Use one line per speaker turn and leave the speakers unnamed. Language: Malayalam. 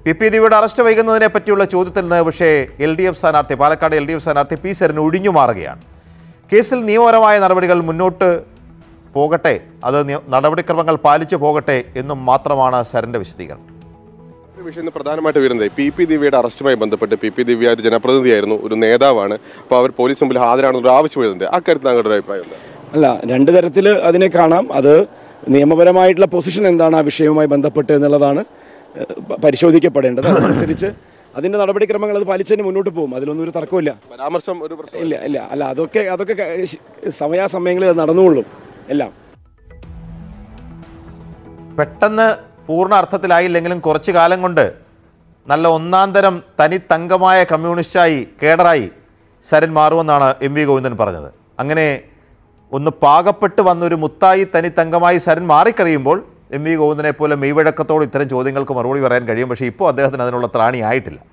പി പി ദിവ്യയുടെ അറസ്റ്റ് വൈകുന്നതിനെ പറ്റിയുള്ള ചോദ്യത്തിൽ നിന്ന് പക്ഷേ എൽ ഡി എഫ് സ്ഥാനാർത്ഥി പാലക്കാട് എൽ ഡി എഫ് സ്ഥാനാർത്ഥി പി സരിന് ഒഴിഞ്ഞു മാറുകയാണ് കേസിൽ നിയമപരമായ നടപടികൾ മുന്നോട്ട് പോകട്ടെ അത് നിയ- നടപടിക്രമങ്ങൾ പാലിച്ചു പോകട്ടെ എന്നും മാത്രമാണ് സരന്റെ വിശദീകരണം
ഒരു വിഷയം ഇന്ന് പ്രധാനമായിട്ട് വരുന്നത് പി പി ദിവ്യയുടെ അറസ്റ്റുമായി ബന്ധപ്പെട്ട് പി പി ദിവ്യ ഒരു ജനപ്രതിനിധിയായിരുന്നു ഒരു നേതാവാണ് അപ്പോൾ അവർ പോലീസ് മുമ്പിൽ ഹാജരാണെന്നൊരു ആവശ്യം വരുന്നുണ്ട് അക്കാര്യത്തിൽ താങ്കളുടെ ഒരു അഭിപ്രായം എന്താ
അല്ല രണ്ട് തരത്തിൽ അതിനെ കാണാം അത് നിയമപരമായിട്ടുള്ള പൊസിഷൻ എന്താണ് ആ വിഷയവുമായി ബന്ധപ്പെട്ട് എന്നുള്ളതാണ് ഏഹ്, പ- പരിശോധിക്കപ്പെടേണ്ടത് അതനുസരിച്ച് അതിന്റെ നടപടിക്രമങ്ങൾ അത് പാലിച്ചതിന് മുന്നോട്ട് പോകും അതിലൊന്നും ഒരു തർക്കമില്ല
പരാമർശം ഒരു പ്രശ്നം
ഇല്ല ഇല്ല അല്ല അതൊക്കെ അതൊക്കെ ക- ശ- സമയാസമയങ്ങളിൽ അത് നടന്നുകൊള്ളും എല്ലാം
പെട്ടെന്ന് പൂർണ്ണ അർത്ഥത്തിലായില്ലെങ്കിലും കുറച്ചു കാലം കൊണ്ട് നല്ല ഒന്നാം തരം തനി തങ്കമായ കമ്മ്യൂണിസ്റ്റായി കേഡറായി സരൻ മാറുമെന്നാണ് എം വി ഗോവിന്ദൻ പറഞ്ഞത് അങ്ങനെ ഒന്ന് പാകപ്പെട്ട് വന്നൊരു മുത്തായി തനി തങ്കമായി സരൻ മാറിക്കഴിയുമ്പോൾ എം വി ഗോവിന്ദനെ പോലെ മെയ്വഴക്കത്തോട് ഇത്തരം ചോദ്യങ്ങൾക്ക് മറുപടി പറയാൻ കഴിയും പക്ഷേ ഇപ്പോൾ അദ്ദേഹത്തിന് അതിനുള്ള ത്രാണി ആയിട്ടില്ല